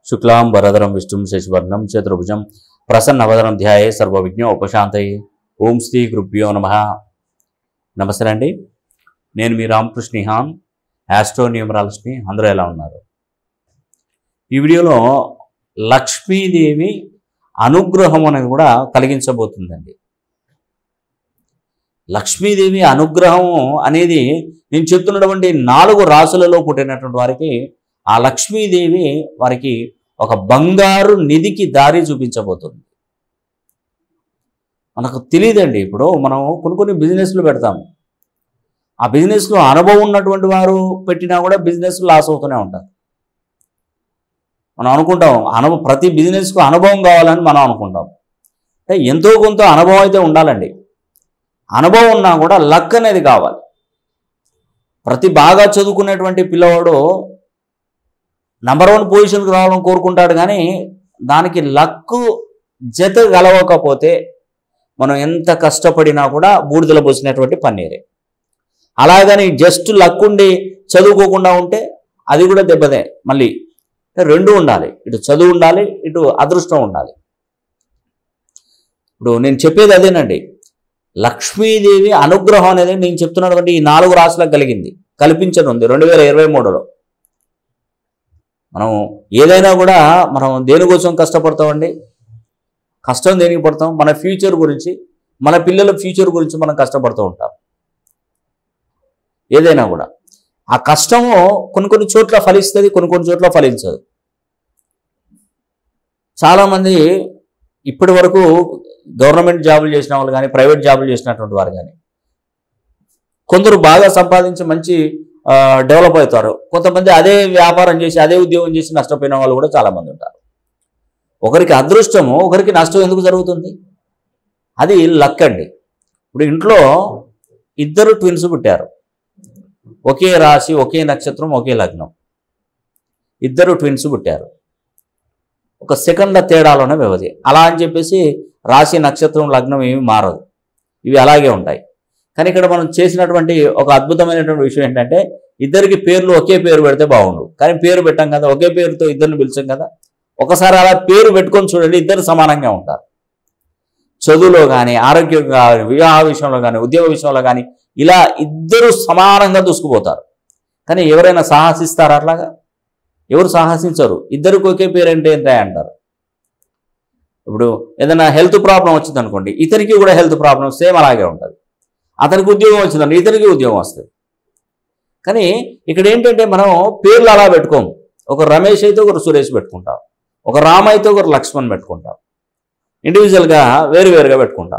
శుక్లాం వరదరం విష్ణుం శశివర్ణం చతుర్భుజం ప్రసన్నవదనం ధ్యాయే సర్వవిజ్ఞ ఉపశాంతయే ఓం శ్రీ గురుభ్యో నమ నమస్తే అండి నేను మీ రామకృష్ణ హాన్ యాస్ట్రో న్యూమరాలజీని అందరూ ఎలా ఉన్నారు ఈ వీడియోలో లక్ష్మీదేవి అనుగ్రహం అనేది కూడా కలిగించబోతుందండి లక్ష్మీదేవి అనుగ్రహం అనేది నేను చెప్తున్నటువంటి నాలుగు రాసులలో పుట్టినటువంటి వారికి ఆ లక్ష్మీదేవి వారికి ఒక బంగారు నిధికి దారి చూపించబోతుంది మనకు తెలియదండి ఇప్పుడు మనం కొన్ని కొన్ని బిజినెస్లు పెడతాం ఆ బిజినెస్లో అనుభవం ఉన్నటువంటి వారు పెట్టినా కూడా బిజినెస్ లాస్ అవుతూనే ఉంటారు మనం అనుకుంటాం అనుభవం ప్రతి బిజినెస్కు అనుభవం కావాలని మనం అనుకుంటాం అంటే ఎంతో కొంత అనుభవం అయితే ఉండాలండి అనుభవం ఉన్నా కూడా లక్ అనేది కావాలి ప్రతి బాగా చదువుకునేటువంటి పిల్లవాడు నంబర్ వన్ పొజిషన్కి రావాలని కోరుకుంటాడు కానీ దానికి లక్ జత గలవకపోతే మనం ఎంత కష్టపడినా కూడా బూడిదల పోసినటువంటి పన్నీరే అలాగని జస్ట్ లక్ ఉండి చదువుకోకుండా ఉంటే అది కూడా దెబ్బదే మళ్ళీ రెండు ఉండాలి ఇటు చదువు ఉండాలి ఇటు అదృష్టం ఉండాలి ఇప్పుడు నేను చెప్పేది అదేనండి లక్ష్మీదేవి అనుగ్రహం అనేది నేను చెప్తున్నటువంటి ఈ నాలుగు రాశులకు కలిగింది కల్పించనుంది రెండు వేల ఇరవై మూడులో మనం ఏదైనా కూడా మనం దేనికోసం కష్టపడతామండి కష్టం దేనికి పడతాం మన ఫ్యూచర్ గురించి మన పిల్లల ఫ్యూచర్ గురించి మనం కష్టపడుతూ ఉంటాం ఏదైనా కూడా ఆ కష్టము కొన్ని కొన్ని చోట్ల ఫలిస్తుంది కొన్ని కొన్ని చోట్ల ఫలించదు చాలామంది ఇప్పటి వరకు గవర్నమెంట్ జాబులు చేసిన వాళ్ళు కానీ ప్రైవేట్ జాబులు చేసినటువంటి వారు కానీ కొందరు బాగా సంపాదించి మంచి డెవలప్ అవుతారు కొంతమంది అదే వ్యాపారం చేసి అదే ఉద్యోగం చేసి నష్టపోయిన వాళ్ళు కూడా చాలామంది ఉంటారు ఒకరికి అదృష్టము ఒకరికి నష్టం ఎందుకు జరుగుతుంది అది లక్ అండి ఇప్పుడు ఇంట్లో ఇద్దరు ట్విన్స్ పుట్టారు ఒకే రాశి ఒకే నక్షత్రం ఒకే లగ్నం ఇద్దరు ట్విన్స్ పుట్టారు ఒక సెకండ్ల తేడాలోనే వ్యవధి అలా అని చెప్పేసి రాశి నక్షత్రం లగ్నం ఏమి మారదు ఇవి అలాగే ఉంటాయి కానీ ఇక్కడ మనం చేసినటువంటి ఒక అద్భుతమైనటువంటి విషయం ఏంటంటే ఇద్దరికి పేర్లు ఒకే పేరు పెడితే బాగుండు కానీ పేరు పెట్టాం కదా ఒకే పేరుతో ఇద్దరిని పిలిచాం కదా ఒకసారి అలా పేరు పెట్టుకొని చూడండి ఇద్దరు సమానంగా ఉంటారు చదువులో కానీ ఆరోగ్యం కానీ వివాహ విషయంలో కానీ ఉద్యోగ విషయంలో కానీ ఇలా ఇద్దరు సమానంగా దూసుకుపోతారు కానీ ఎవరైనా సాహసిస్తారా అట్లాగా ఎవరు సాహసించరు ఇద్దరికి ఒకే పేరు అంటే ఏంటంటే అంటారు ఇప్పుడు ఏదైనా హెల్త్ ప్రాబ్లం వచ్చింది అనుకోండి ఇతనికి కూడా హెల్త్ ప్రాబ్లం సేమ్ అలాగే ఉంటుంది అతనికి ఉద్యోగం వచ్చిందండి ఇతనికి ఉద్యోగం వస్తుంది కానీ ఇక్కడ ఏంటంటే మనం పేర్లు అలా పెట్టుకోము ఒక రమేష్ అయితే ఒకరు సురేష్ పెట్టుకుంటాం ఒక రామ్ అయితే ఒకరు లక్ష్మణ్ పెట్టుకుంటాం ఇండివిజువల్గా వేరువేరుగా పెట్టుకుంటాం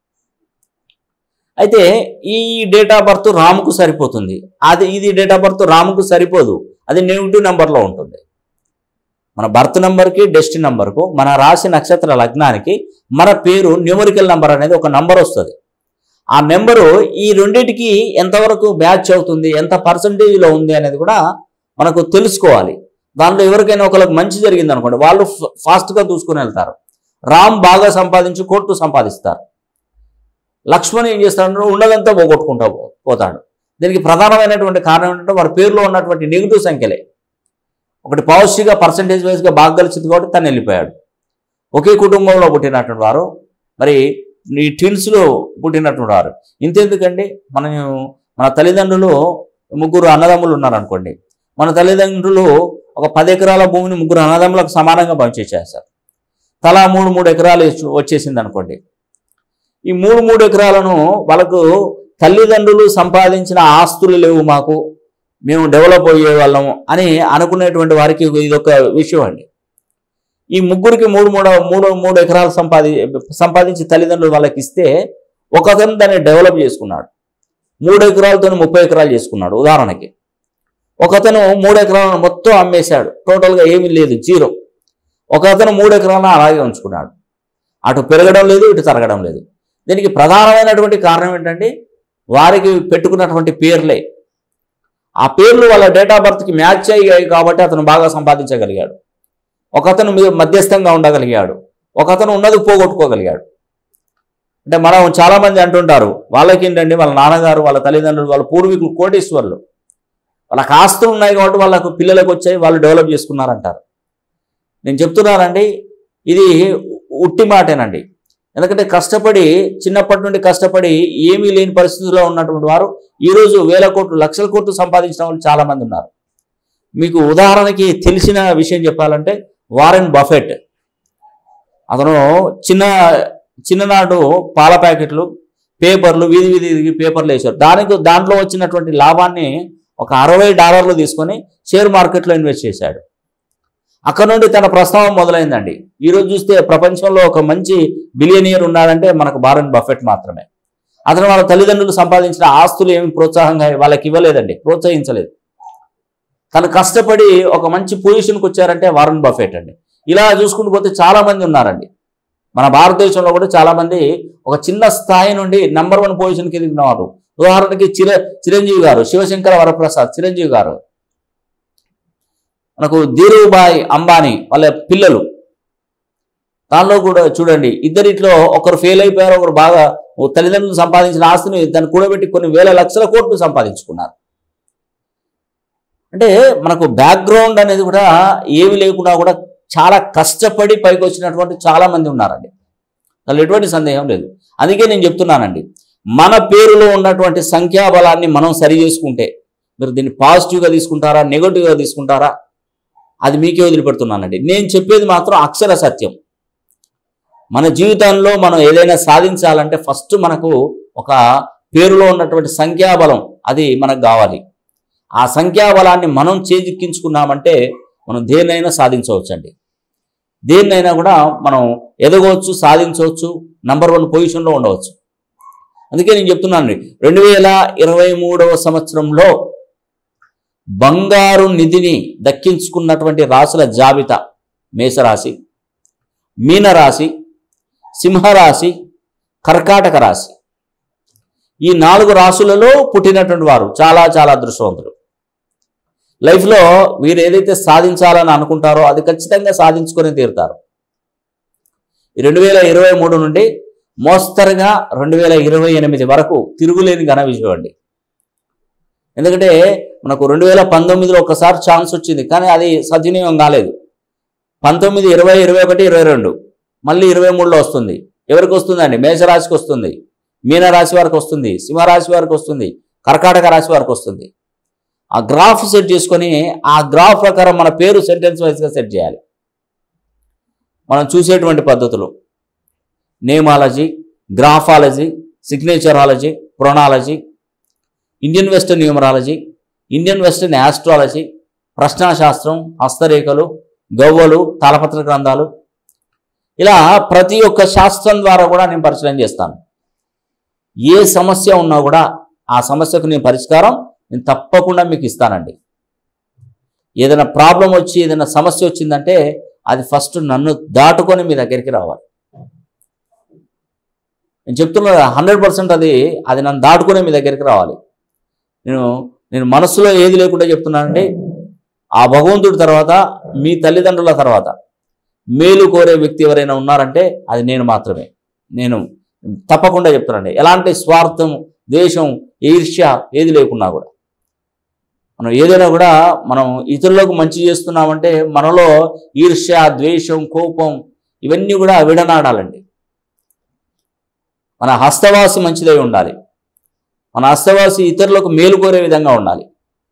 అయితే ఈ డేట్ ఆఫ్ బర్త్ రాముకు సరిపోతుంది అది ఇది డేట్ ఆఫ్ బర్త్ రాముకు సరిపోదు అది నెగిటివ్ నెంబర్లో ఉంటుంది మన బర్త్ నెంబర్కి డెస్టిన్ నెంబర్కు మన రాశి నక్షత్ర లగ్నానికి మన పేరు న్యూమరికల్ నెంబర్ అనేది ఒక నెంబర్ వస్తుంది ఆ నెంబరు ఈ రెండింటికి ఎంతవరకు బ్యాచ్ అవుతుంది ఎంత పర్సంటేజ్లో ఉంది అనేది కూడా మనకు తెలుసుకోవాలి దాంట్లో ఎవరికైనా ఒకరికి మంచి జరిగింది అనుకోండి వాళ్ళు ఫాస్ట్గా దూసుకుని వెళ్తారు రామ్ బాగా సంపాదించి కోట్లు సంపాదిస్తారు లక్ష్మణ్ ఏం చేస్తాడు ఉన్నదంతా పోగొట్టుకుంటా పోతాడు దీనికి ప్రధానమైనటువంటి కారణం ఏంటంటే వారి పేరులో ఉన్నటువంటి నెగిటివ్ సంఖ్యలే ఒకటి పాజిటివ్గా పర్సంటేజ్ వైజ్గా బాగా కలిసింది కాబట్టి తను వెళ్ళిపోయాడు ఒకే కుటుంబంలో పుట్టినటువంటి వారు మరి ఈ ట్విన్స్లో పుట్టినటువంటి వారు ఇంతెందుకండి మనం మన తల్లిదండ్రులు ముగ్గురు అన్నదమ్ములు ఉన్నారనుకోండి మన తల్లిదండ్రులు ఒక పది ఎకరాల భూమిని ముగ్గురు అన్నదమ్ములకు సమానంగా పంచేసేస్తారు తలా మూడు మూడు ఎకరాలు వచ్చేసింది అనుకోండి ఈ మూడు మూడు ఎకరాలను వాళ్ళకు తల్లిదండ్రులు సంపాదించిన ఆస్తులు లేవు మాకు మేము డెవలప్ అయ్యే వాళ్ళము అని అనుకునేటువంటి వారికి ఇది ఒక విషయం అండి ఈ ముగ్గురికి మూడు మూడు మూడు మూడు ఎకరాలు సంపాది సంపాదించి తల్లిదండ్రులు వాళ్ళకి ఇస్తే ఒకతను దాన్ని డెవలప్ చేసుకున్నాడు మూడు ఎకరాలతో ముప్పై ఎకరాలు చేసుకున్నాడు ఉదాహరణకి ఒకతను మూడు ఎకరాలను మొత్తం అమ్మేశాడు టోటల్గా ఏమీ లేదు జీరో ఒక అతను మూడు ఎకరాలను అలాగే ఉంచుకున్నాడు అటు పెరగడం లేదు ఇటు తరగడం లేదు దీనికి ప్రధానమైనటువంటి కారణం ఏంటంటే వారికి పెట్టుకున్నటువంటి పేర్లే ఆ పేర్లు వాళ్ళ డేట్ ఆఫ్ బర్త్కి మ్యాచ్ అయ్యాయి కాబట్టి అతను బాగా సంపాదించగలిగాడు ఒకతను మధ్యస్థంగా ఉండగలిగాడు ఒకతను ఉన్నది పోగొట్టుకోగలిగాడు అంటే మనం చాలామంది అంటుంటారు వాళ్ళకి ఏంటంటే వాళ్ళ నాన్నగారు వాళ్ళ తల్లిదండ్రులు వాళ్ళ పూర్వీకులు కోటీశ్వర్లు వాళ్ళకి ఆస్తులు ఉన్నాయి కాబట్టి వాళ్ళకు పిల్లలకు వచ్చాయి వాళ్ళు డెవలప్ చేసుకున్నారంటారు నేను చెప్తున్నానండి ఇది ఉట్టి మాటేనండి ఎందుకంటే కష్టపడి చిన్నప్పటి నుండి కష్టపడి ఏమీ లేని పరిస్థితుల్లో ఉన్నటువంటి వారు ఈరోజు వేల కోట్లు లక్షల కోట్లు సంపాదించిన వాళ్ళు చాలా మంది ఉన్నారు మీకు ఉదాహరణకి తెలిసిన విషయం చెప్పాలంటే వారెన్ బఫెట్ అతను చిన్న చిన్ననాడు పాల ప్యాకెట్లు పేపర్లు వీధి వీధి తిరిగి పేపర్లు వేశారు దానికి దాంట్లో వచ్చినటువంటి లాభాన్ని ఒక అరవై డాలర్లు తీసుకొని షేర్ మార్కెట్లో ఇన్వెస్ట్ చేశాడు అక్కడ నుండి తన ప్రస్తావం మొదలైందండి ఈరోజు చూస్తే ప్రపంచంలో ఒక మంచి బిలియనియర్ ఉన్నాడంటే మనకు బారెన్ బఫెట్ మాత్రమే అతను వాళ్ళ తల్లిదండ్రులు సంపాదించిన ఆస్తులు ఏమి ప్రోత్సాహంగా వాళ్ళకి ఇవ్వలేదండి ప్రోత్సహించలేదు తను కష్టపడి ఒక మంచి పొజిషన్కి వచ్చారంటే వారన్ బఫెట్ అండి ఇలా చూసుకుంటూ పోతే చాలా మంది ఉన్నారండి మన భారతదేశంలో కూడా చాలా మంది ఒక చిన్న స్థాయి నుండి నంబర్ వన్ పొజిషన్కి ఎదిగినవారు ఉదాహరణకి చిర చిరంజీవి గారు శివశంకర వరప్రసాద్ చిరంజీవి గారు మనకు ధీరుభాయ్ అంబానీ వాళ్ళ పిల్లలు దానిలో కూడా చూడండి ఇద్దరిట్లో ఒకరు ఫెయిల్ అయిపోయారు ఒకరు బాగా ఓ తల్లిదండ్రులు సంపాదించిన ఆస్తిని దాన్ని కూడబెట్టి కొన్ని వేల లక్షల కోట్లు సంపాదించుకున్నారు అంటే మనకు బ్యాక్గ్రౌండ్ అనేది కూడా ఏమి లేకుండా కూడా చాలా కష్టపడి పైకి వచ్చినటువంటి చాలా మంది ఉన్నారండి దానిలో ఎటువంటి సందేహం లేదు అందుకే నేను చెప్తున్నానండి మన పేరులో ఉన్నటువంటి సంఖ్యాబలాన్ని మనం సరి చేసుకుంటే మీరు దీన్ని పాజిటివ్గా తీసుకుంటారా నెగటివ్గా తీసుకుంటారా అది మీకే వదిలిపెడుతున్నానండి నేను చెప్పేది మాత్రం అక్షర సత్యం మన జీవితంలో మనం ఏదైనా సాధించాలంటే ఫస్ట్ మనకు ఒక పేరులో ఉన్నటువంటి సంఖ్యాబలం అది మనకు కావాలి ఆ సంఖ్యాబలాన్ని మనం చేజిక్కించుకున్నామంటే మనం దేన్నైనా సాధించవచ్చండి దేన్నైనా కూడా మనం ఎదగవచ్చు సాధించవచ్చు నంబర్ వన్ పొజిషన్లో ఉండవచ్చు అందుకే నేను చెప్తున్నాను రెండు వేల ఇరవై మూడవ సంవత్సరంలో బంగారు నిధిని దక్కించుకున్నటువంటి రాసుల జాబితా మేషరాశి మీనరాశి సింహరాశి కర్కాటక రాశి ఈ నాలుగు రాశులలో పుట్టినటువంటి వారు చాలా చాలా అదృష్టవంతులు లైఫ్లో వీరు ఏదైతే సాధించాలని అనుకుంటారో అది ఖచ్చితంగా సాధించుకొని తీరుతారు ఈ రెండు వేల ఇరవై మూడు నుండి మోస్తరుగా రెండు వేల ఇరవై ఎనిమిది వరకు తిరుగులేని ఘన విజయం అండి ఎందుకంటే మనకు రెండు వేల పంతొమ్మిదిలో ఒకసారి ఛాన్స్ వచ్చింది కానీ అది సద్వినియోగం కాలేదు పంతొమ్మిది ఇరవై ఇరవై ఒకటి ఇరవై రెండు మళ్ళీ ఇరవై మూడులో వస్తుంది ఎవరికి వస్తుందండి మేషరాశికి వస్తుంది మీనరాశి వారికి వస్తుంది సింహరాశి వారికి వస్తుంది కర్కాటక రాశి వారికి వస్తుంది ఆ గ్రాఫ్ సెట్ చేసుకొని ఆ గ్రాఫ్ ప్రకారం మన పేరు సెంటెన్స్ వైజ్గా సెట్ చేయాలి మనం చూసేటువంటి పద్ధతులు నేమాలజీ గ్రాఫాలజీ సిగ్నేచరాలజీ ప్రొనాలజీ Indian western numerology Indian western astrology ప్రశ్నాశాస్త్రం హస్తరేఖలు గవ్వలు తాళపత్ర గ్రంథాలు ఇలా ప్రతి ఒక్క శాస్త్రం ద్వారా కూడా నేను పరిశీలన చేస్తాను ఏ సమస్య ఉన్నా కూడా ఆ సమస్యకు నేను పరిష్కారం నేను తప్పకుండా మీకు ఇస్తానండి ఏదైనా ప్రాబ్లం వచ్చి ఏదైనా సమస్య వచ్చిందంటే అది ఫస్ట్ నన్ను దాటుకొని మీ దగ్గరికి రావాలి నేను చెప్తున్నా హండ్రెడ్ పర్సెంట్ అది అది నన్ను దాటుకునే మీ దగ్గరికి రావాలి నేను నేను మనసులో ఏది లేకుండా చెప్తున్నానండి ఆ భగవంతుడి తర్వాత మీ తల్లిదండ్రుల తర్వాత మేలు కోరే వ్యక్తి ఎవరైనా ఉన్నారంటే అది నేను మాత్రమే నేను తప్పకుండా చెప్తానండి ఎలాంటి స్వార్థం ద్వేషం ఈర్ష్య ఏది లేకున్నా కూడా మనం ఏదైనా కూడా మనం ఇతరులకు మంచి చేస్తున్నామంటే మనలో ఈర్ష్య ద్వేషం కోపం ఇవన్నీ కూడా విడనాడాలండి మన హస్తవాసి మంచిదై ఉండాలి మన హస్తవాసి ఇతరులకు మేలు కోరే విధంగా ఉండాలి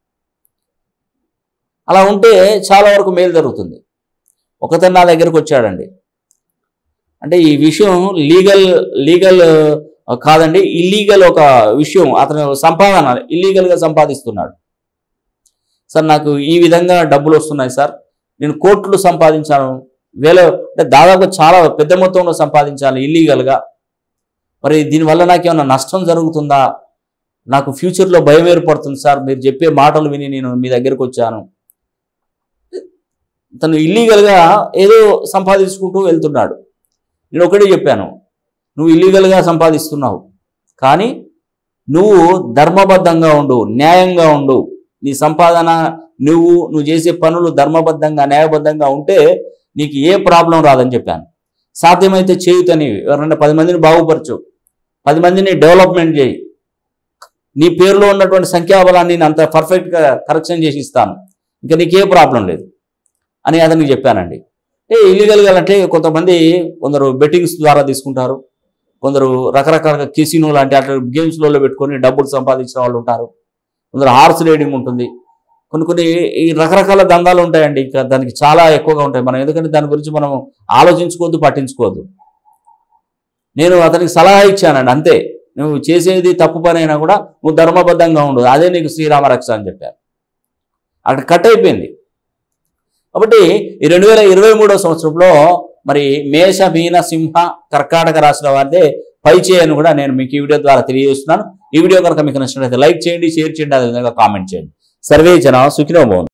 అలా ఉంటే చాలా వరకు మేలు జరుగుతుంది ఒకతను నా దగ్గరకు వచ్చాడండి అంటే ఈ విషయం లీగల్ లీగల్ కాదండి ఇల్లీగల్ ఒక విషయం అతను సంపాదన ఇల్లీగల్గా సంపాదిస్తున్నాడు సార్ నాకు ఈ విధంగా డబ్బులు వస్తున్నాయి సార్ నేను కోట్లు సంపాదించాను వేల అంటే దాదాపు చాలా పెద్ద మొత్తంలో సంపాదించాను ఇల్లీగల్గా మరి దీనివల్ల నాకేమైనా నష్టం జరుగుతుందా నాకు ఫ్యూచర్లో భయం ఏర్పడుతుంది సార్ మీరు చెప్పే మాటలు విని నేను మీ దగ్గరకు వచ్చాను తను ఇల్లీగల్గా ఏదో సంపాదించుకుంటూ వెళ్తున్నాడు నేను ఒకటే చెప్పాను నువ్వు ఇల్లీగల్గా సంపాదిస్తున్నావు కానీ నువ్వు ధర్మబద్ధంగా ఉండు న్యాయంగా ఉండు నీ సంపాదన నువ్వు నువ్వు చేసే పనులు ధర్మబద్ధంగా న్యాయబద్ధంగా ఉంటే నీకు ఏ ప్రాబ్లం రాదని చెప్పాను సాధ్యమైతే చేయుతని ఎవరన్నా పది మందిని బాగుపరచు పది మందిని డెవలప్మెంట్ చేయి నీ పేరులో ఉన్నటువంటి సంఖ్యాబలాన్ని నేను అంత పర్ఫెక్ట్గా కరెక్షన్ చేసి ఇస్తాను ఇంకా నీకే ప్రాబ్లం లేదు అని అతనికి చెప్పానండి అంటే ఇల్లీగల్గా అంటే కొంతమంది కొందరు బెట్టింగ్స్ ద్వారా తీసుకుంటారు కొందరు రకరకాల కెసినో లాంటి అట్లా గేమ్స్లలో పెట్టుకొని డబ్బులు సంపాదించిన వాళ్ళు ఉంటారు కొందరు హార్స్ రైడింగ్ ఉంటుంది కొన్ని కొన్ని ఈ రకరకాల దందాలు ఉంటాయండి ఇంకా దానికి చాలా ఎక్కువగా ఉంటాయి మనం ఎందుకంటే దాని గురించి మనం ఆలోచించుకోవద్దు పట్టించుకోవద్దు నేను అతనికి సలహా ఇచ్చానండి అంతే నువ్వు చేసేది తప్పు పని అయినా కూడా నువ్వు ధర్మబద్ధంగా ఉండు అదే నీకు శ్రీరామ రక్ష అని చెప్పారు అక్కడ కట్ అయిపోయింది కాబట్టి ఈ రెండు వేల ఇరవై మూడో సంవత్సరంలో మరి మేష మీన సింహ కర్కాటక రాశుల వారిదే పై చేయని కూడా నేను మీకు ఈ వీడియో ద్వారా తెలియజేస్తున్నాను ఈ వీడియో కనుక మీకు నచ్చినట్లయితే లైక్ చేయండి షేర్ చేయండి అదేవిధంగా కామెంట్ చేయండి సర్వే జన సుఖినో భవంతు